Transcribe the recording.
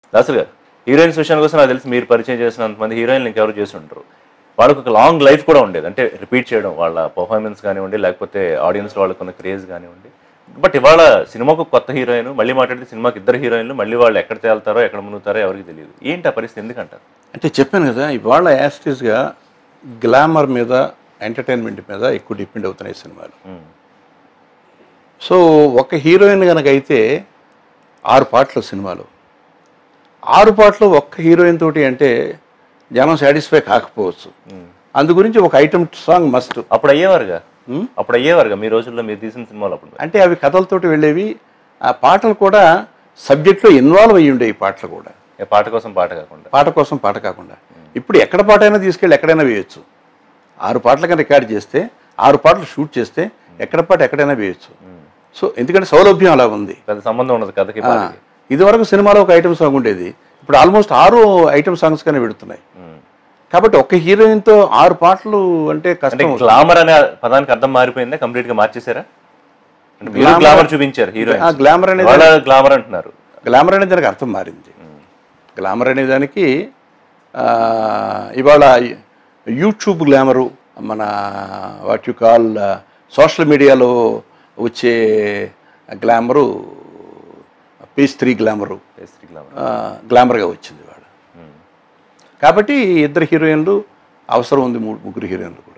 దాసులు గారు హీరోయిన్స్ విషయానికి కోసం నాకు తెలిసి మీరు పరిచయం చేసినంత మంది హీరోయిన్లు ఇంకెవరు చేసి ఉంటారు వాళ్ళకి ఒక లాంగ్ లైఫ్ కూడా ఉండేది అంటే రిపీట్ చేయడం వాళ్ళ పర్ఫార్మెన్స్ కానివ్వండి లేకపోతే ఆడియన్స్ వాళ్ళకు ఉన్న క్రేజ్ కానివ్వండి బట్ ఇవాళ సినిమాకు కొత్త హీరోయిన్ మళ్ళీ మాట్లాడితే సినిమాకి ఇద్దరు హీరోయిన్లు మళ్ళీ వాళ్ళు ఎక్కడ తేలుతారో ఎక్కడ మునుగుతారో ఎవరికి తెలియదు ఏంటి ఆ పరిస్థితి ఎందుకంటారు అంటే చెప్పాను కదా ఇవాళ యాస్టీస్గా గ్లామర్ మీద ఎంటర్టైన్మెంట్ మీద ఎక్కువ డిపెండ్ అవుతున్నాయి సినిమాలు ఉమ్, సో ఒక హీరోయిన్ కనుక అయితే ఆరు పాటలు సినిమాలు ఆరు పాటలు ఒక్క హీరోయిన్ తోటి అంటే జనం సాటిస్ఫై కాకపోవచ్చు ఉమ్. అందు గురించి ఒక ఐటమ్ సాంగ్ మస్ట్ అప్పుడు అయ్యేవారుగా అప్పుడు అయ్యేవారుగా మీ రోజుల్లో మీరు తీసిన సినిమాలు అప్పుడు అంటే అవి కథలతోటి వెళ్ళేవి ఆ పాటలు కూడా సబ్జెక్ట్లో ఇన్వాల్వ్ అయ్యి ఉండేవి పాటలు కూడా ఏ పాట కోసం పాట కాకుండా పాట కోసం పాట కాకుండా ఇప్పుడు ఎక్కడ పాట అయినా తీసుకెళ్ళి ఎక్కడైనా వేయొచ్చు ఆరు పాటలు కనుక రికార్డ్ చేస్తే ఆరు పాటలు షూట్ చేస్తే ఎక్కడ పాట ఎక్కడైనా వేయొచ్చు సో ఎందుకంటే సౌలభ్యం అలా ఉంది పెద్ద సంబంధం ఉండదు కథకి ఆ, పాటకి ఇదివరకు సినిమాలో ఒక ఐటమ్ సాంగ్ ఉండేది ఇప్పుడు ఆల్మోస్ట్ ఆరు ఐటమ్ సాంగ్స్ కానీ పెడుతున్నాయి ఉమ్. కాబట్టి ఒక్క హీరోయిన్తో ఆరు పాటలు అంటే అంటే కష్టం గ్లామర్ అనే పదానికి అర్థం మారిపోయిందా కంప్లీట్ గా మార్చేశారా అంటే మీరు Glamour- గ్లామర్ చూపించారు హీరోయిన్ ఆ గ్లామర్ అనేది వాళ్ళ గ్లామర్ అంటున్నారు గ్లామర్ అనే దానికి అర్థం మారింది గ్లామర్ అనే దానికి ఆ, ఇవాళ యూట్యూబ్ గ్లామరు మన వాట్ యు కాల్ సోషల్ మీడియాలో వచ్చే glamour piece three glamour Basic glamour. ఆ, గ్లామర్గా వచ్చింది వాడు కాబట్టి ఇద్దరు హీరోయిన్లు అవసరం ఉంది మూడు ముగ్గురు హీరోయిన్లు కూడా